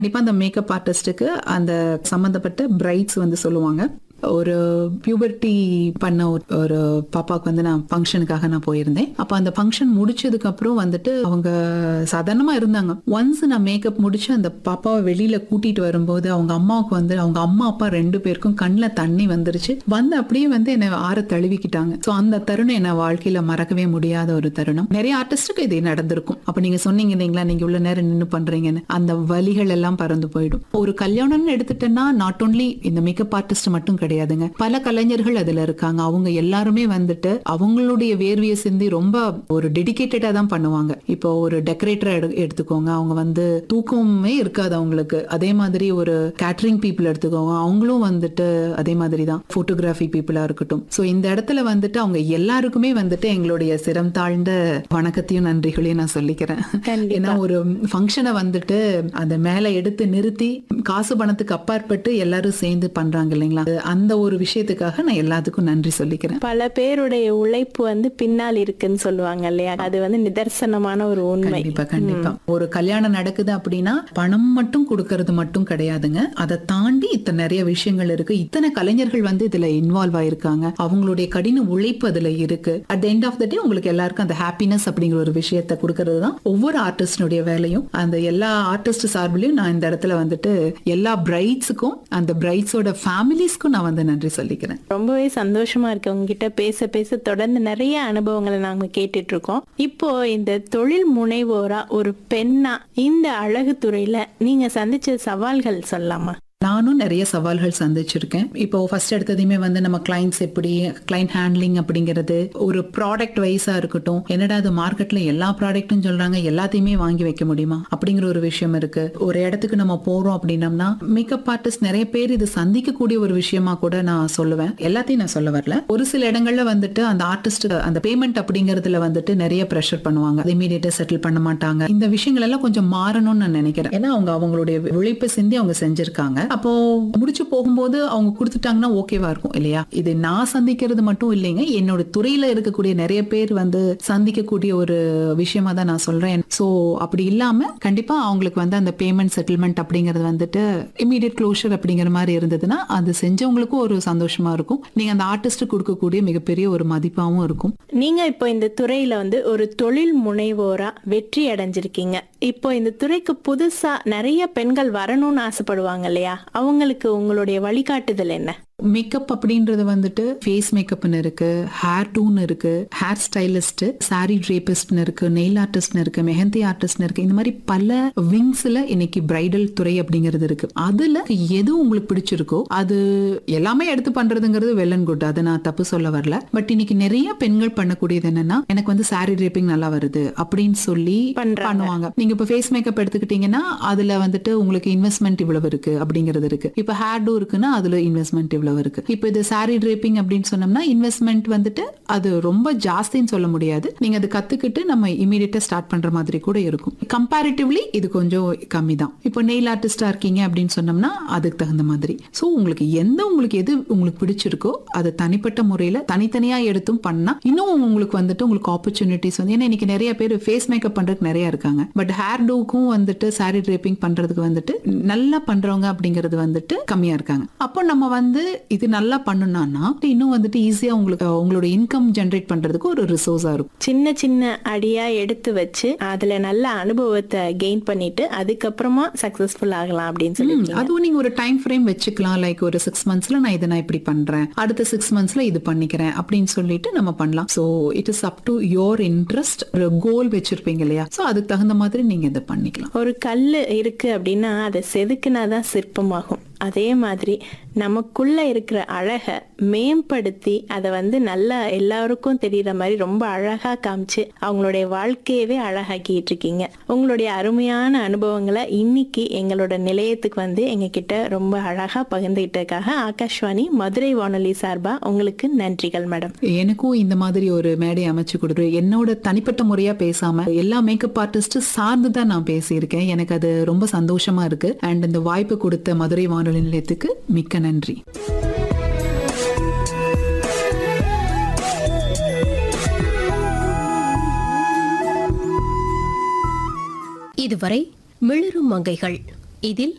கண்டிப்பா அந்த மேக்கப் ஆர்டிஸ்டுக்கு அந்த சம்பந்தப்பட்ட பிரைட்ஸ் வந்து சொல்லுவாங்க ஒரு பியூபர்ட்டி பண்ண ஒரு- ஒரு பாப்பாவுக்கு வந்து நான் ஃபங்க்ஷனுக்காக நான் போயிருந்தேன் அப்ப அந்த ஃபங்க்ஷன் முடிச்சதுக்கு அப்புறம் வந்துட்டு அவங்க சாதாரணமா இருந்தாங்க ஒன்ஸ் நான் மேக்கப் முடிச்சு அந்த பாப்பாவை வெளியில கூட்டிட்டு வரும்போது அவங்க அம்மாவுக்கு வந்து அவங்க அம்மா அப்பா ரெண்டு பேருக்கும் கண்ணில் தண்ணி வந்துருச்சு வந்து அப்படியே வந்து என்னை ஆற தழுவிக்கிட்டாங்க ஸோ அந்த தருணம் என்ன வாழ்க்கையில மறக்கவே முடியாத ஒரு தருணம் நிறைய ஆர்டிஸ்டுக்கு இது நடந்திருக்கும் அப்ப நீங்க சொன்னீங்க இல்லைங்களா நீங்க இவ்வளவு நேரம் நின்னு பண்றீங்கன்னு அந்த வலிகள் எல்லாம் பறந்து போயிடும் ஒரு கல்யாணம்னு எடுத்துட்டேன்னா நாட் ஓன்லி இந்த மேக்கப் ஆர்டிஸ்ட் மட்டும் கிடையாதுங்க பல கலைஞர்கள் அதுல இருக்காங்க அவங்க எல்லாருமே வந்துட்டு அவங்களுடைய வேர்வியை சிந்தி ரொம்ப ஒரு டெடிகேட்டடா தான் பண்ணுவாங்க இப்போ ஒரு டெக்கரேட்டர் எடுத்துக்கோங்க அவங்க வந்து தூக்கமே இருக்காது அவங்களுக்கு அதே மாதிரி ஒரு கேட்டரிங் பீப்புள் எடுத்துக்கோங்க அவங்களும் வந்துட்டு அதே மாதிரி தான் போட்டோகிராஃபி பீப்புளா இருக்கட்டும் சோ இந்த இடத்துல வந்துட்டு அவங்க எல்லாருக்குமே வந்துட்டு எங்களுடைய சிரம் தாழ்ந்த வணக்கத்தையும் நன்றிகளையும் நான் சொல்லிக்கிறேன் கண்டிப்பா. ஏன்னா ஒரு ஃபங்க்ஷனை வந்துட்டு அந்த மேல எடுத்து நிறுத்தி காசு பணத்துக்கு அப்பாற்பட்டு எல்லாரும் சேர்ந்து பண்றாங்க இல்லைங்களா அந்த ஒரு விஷயத்துக்காக நான் எல்லாத்துக்கும் நன்றி சொல்லிக்கிறேன் பல பேருடைய உழைப்பு வந்து பின்னால் இருக்குன்னு சொல்லுவாங்க இல்லையா அது வந்து நிதர்சனமான ஒரு உண்மை கண்டிப்பா கண்டிப்பா ஒரு கல்யாணம் நடக்குது அப்படின்னா பணம் மட்டும் கொடுக்கறது மட்டும் கிடையாதுங்க அதை தாண்டி இத்தனை நிறைய விஷயங்கள் இருக்கு இத்தனை கலைஞர்கள் வந்து இதுல இன்வால்வ் ஆயிருக்காங்க அவங்களுடைய கடின உழைப்பு அதுல இருக்கு at end of the day உங்களுக்கு எல்லாருக்கும் அந்த ஹாப்பினஸ் அப்படிங்கிற ஒரு விஷயத்தை கொடுக்கறது தான் ஒவ்வொரு ஆர்டிஸ்டினுடைய வேலையும் அந்த எல்லா ஆர்டிஸ்ட் சார்பிலையும் நான் இந்த இடத்துல வந்துட்டு எல்லா பிரைட்ஸுக்கும் அந்த பிரைட்ஸோட ஃபேமிலிஸ்க்கும் நான் வந்து நன்றி சொல்லிக்கிறேன் ரொம்பவே சந்தோஷமா இருக்கு உங்ககிட்ட பேச பேச தொடர்ந்து நிறைய அனுபவங்களை நாம கேட்டுட்டு இருக்கோம் இப்போ இந்த தொழில் முனைவோரா ஒரு பெண்ணா இந்த அழகு துறையில நீங்க சந்திச்ச சவால்கள் சொல்லலாமா நானும் நிறைய சவால்கள் சந்திச்சிருக்கேன் இப்போ ஃபர்ஸ்ட் எடுத்ததையுமே வந்து நம்ம கிளைண்ட்ஸ் எப்படி கிளைண்ட் ஹேண்ட்லிங் அப்படிங்கிறது ஒரு ப்ராடக்ட் வைஸா இருக்கட்டும் என்னடா அது மார்க்கெட்ல எல்லா ப்ராடக்ட்டும் சொல்றாங்க எல்லாத்தையுமே வாங்கி வைக்க முடியுமா அப்படிங்கிற ஒரு விஷயம் இருக்கு ஒரு இடத்துக்கு நம்ம போறோம் அப்படின்னம்னா மேக்கப் ஆர்டிஸ்ட் நிறைய பேர் இது சந்திக்கக்கூடிய ஒரு விஷயமா கூட நான் சொல்லுவேன் எல்லாத்தையும் நான் சொல்ல வரல ஒரு சில இடங்கள்ல வந்துட்டு அந்த ஆர்டிஸ்ட் அந்த பேமெண்ட் அப்படிங்கறதுல வந்துட்டு நிறைய ப்ரெஷர் பண்ணுவாங்க இமீடியட்டா செட்டில் பண்ண மாட்டாங்க இந்த விஷயங்கள் எல்லாம் கொஞ்சம் மாறணும்னு நான் நினைக்கிறேன் ஏன்னா அவங்க அவங்களுடைய உழைப்பை சிந்தி அவங்க செஞ்சிருக்காங்க அப்போ முடிச்சு போகும்போது அவங்க கொடுத்துட்டாங்கன்னா ஓகேவா இருக்கும் இல்லையா இது நான் சந்திக்கிறது மட்டும் இல்லைங்க என்னோட துறையில இருக்கக்கூடிய நிறைய பேர் வந்து சந்திக்கக்கூடிய ஒரு விஷயமா தான் நான் சொல்றேன் சோ அப்படி இல்லாம கண்டிப்பா அவங்களுக்கு வந்து அந்த பேமெண்ட் செட்டில்மெண்ட் அப்படிங்கிறது வந்துட்டு இமீடியட் க்ளோஷர் அப்படிங்கிற மாதிரி இருந்ததுன்னா அது செஞ்சவங்களுக்கும் ஒரு சந்தோஷமா இருக்கும் நீங்க அந்த ஆர்டிஸ்ட் கொடுக்கக்கூடிய மிகப்பெரிய ஒரு மதிப்பாவும் இருக்கும் நீங்க இப்போ இந்த துறையில வந்து ஒரு தொழில் முனைவோரா வெற்றி அடைஞ்சிருக்கீங்க இப்போ இந்த துறைக்கு புதுசா நிறைய பெண்கள் வரணும்னு ஆசைப்படுவாங்க இல்லையா அவங்களுக்கு உங்களுடைய வழிகாட்டுதல் என்ன மேக்கப் அப்படின்றது வந்துட்டு ஃபேஸ் மேக்கப்னு இருக்கு ஹேர் டூன் இருக்கு ஹேர் ஸ்டைலிஸ்ட் சாரி ட்ரேபிஸ்ட்னு இருக்கு நெயில் ஆர்டிஸ்ட்னு இருக்கு மெஹந்தி ஆர்டிஸ்ட்னு இருக்கு இந்த மாதிரி பல விங்ஸ்ல இன்னைக்கு பிரைடல் துறை அப்படிங்கிறது இருக்கு அதுல எது உங்களுக்கு பிடிச்சிருக்கோ அது எல்லாமே எடுத்து பண்றதுங்கிறது வெல் அண்ட் குட் அதை நான் தப்பு சொல்ல வரல பட் இன்னைக்கு நிறைய பெண்கள் பண்ணக்கூடியது என்னன்னா எனக்கு வந்து சாரி ட்ரேப்பிங் நல்லா வருது அப்படின்னு சொல்லி பண்றாங்க. பண்ணுவாங்க நீங்க இப்ப ஃபேஸ் மேக்கப் எடுத்துக்கிட்டீங்கன்னா அதுல வந்துட்டு உங்களுக்கு இன்வெஸ்ட்மெண்ட் இவ்வளவு இருக்கு அப்படிங்கிறது இருக்கு இப்ப ஹேர் டூ இருக்குன்னா அதுல இன்வெஸ்ட்மெண்ட் இவ்வளவு இருக்கு இப்ப இது சாரி ட்ரேப்பிங் அப்படின்னு சொன்னோம்னா இன்வெஸ்ட்மெண்ட் வந்துட்டு அது ரொம்ப ஜாஸ்தின்னு சொல்ல முடியாது நீங்க அது கத்துக்கிட்டு நம்ம இமீடியட்டா ஸ்டார்ட் பண்ற மாதிரி கூட இருக்கும் கம்பேரிட்டிவ்லி இது கொஞ்சம் கம்மி தான் இப்போ நெயில் ஆர்டிஸ்டா இருக்கீங்க அப்படின்னு சொன்னோம்னா அதுக்கு தகுந்த மாதிரி சோ உங்களுக்கு எந்த உங்களுக்கு எது உங்களுக்கு பிடிச்சிருக்கோ அது தனிப்பட்ட முறையில தனித்தனியா எடுத்தும் பண்ணா இன்னும் உங்களுக்கு வந்துட்டு உங்களுக்கு ஆப்பர்ச்சுனிட்டிஸ் வந்து ஏன்னா இன்னைக்கு நிறைய பேர் ஃபேஸ் மேக்கப் பண்றதுக்கு நிறைய இருக்காங்க பட் ஹேர் டூக்கும் வந்துட்டு சாரி ட்ரேப்பிங் பண்றதுக்கு வந்துட்டு நல்லா பண்றவங்க அப்படிங்கிறது வந்துட்டு கம்மியா இருக்காங்க அப்போ நம்ம வந்து இது நல்லா பண்ணணும்னா இன்னும் வந்துட்டு ஈஸியா உங்களுக்கு அஹ், உங்களோட இன்கம் ஜென்ரேட் பண்றதுக்கு ஒரு ரிசோர்ஸா இருக்கும் சின்ன சின்ன அடியா எடுத்து வச்சு அதுல நல்ல அனுபவத்தை கெயின் பண்ணிட்டு அதுக்கப்புறமா சக்சஸ்ஃபுல் ஆகலாம் அப்படின்னு சொல்லி அதுவும் நீங்க ஒரு டைம் ஃப்ரேம் வச்சுக்கலாம் லைக் ஒரு சிக்ஸ் மந்த்ஸ்ல நான் இதை நான் இப்படி பண்றேன் அடுத்த சிக்ஸ் மந்த்ஸ்ல இது பண்ணிக்கிறேன் அப்படின்னு சொல்லிட்டு நம்ம பண்ணலாம் so it is up to your interest ஒரு கோல் வச்சிருப்பீங்க இல்லையா சோ அதுக்கு தகுந்த மாதிரி நீங்க இதை பண்ணிக்கலாம் ஒரு கல் இருக்கு அப்படின்னா அதை செதுக்குனாதான் சிற்பமாகும் அதே மாதிரி நமக்குள்ள இருக்கிற அழகை மேம்படுத்தி அதை வந்து நல்லா எல்லாருக்கும் தெரியற மாதிரி ரொம்ப அழகா காமிச்சு அவங்களுடைய வாழ்க்கையவே அழகாக்கிட்டு இருக்கீங்க உங்களுடைய அருமையான அனுபவங்களை இன்னைக்கு எங்களோட நிலையத்துக்கு வந்து எங்க கிட்ட ரொம்ப அழகா பகிர்ந்துகிட்டதுக்காக ஆகாஷ்வாணி மதுரை வானொலி சார்பா உங்களுக்கு நன்றிகள் மேடம் எனக்கும் இந்த மாதிரி ஒரு மேடை அமைச்சு கொடுத்து என்னோட தனிப்பட்ட முறையா பேசாம எல்லா மேக்கப் ஆர்டிஸ்ட் சார்ந்து தான் நான் பேசியிருக்கேன் எனக்கு அது ரொம்ப சந்தோஷமா இருக்கு அண்ட் இந்த வாய்ப்பு கொடுத்த மதுரை வானொலி நிலையத்துக்கு மிக்க நன்றி இதுவரை மிளிரும் மங்கைகள் இதில்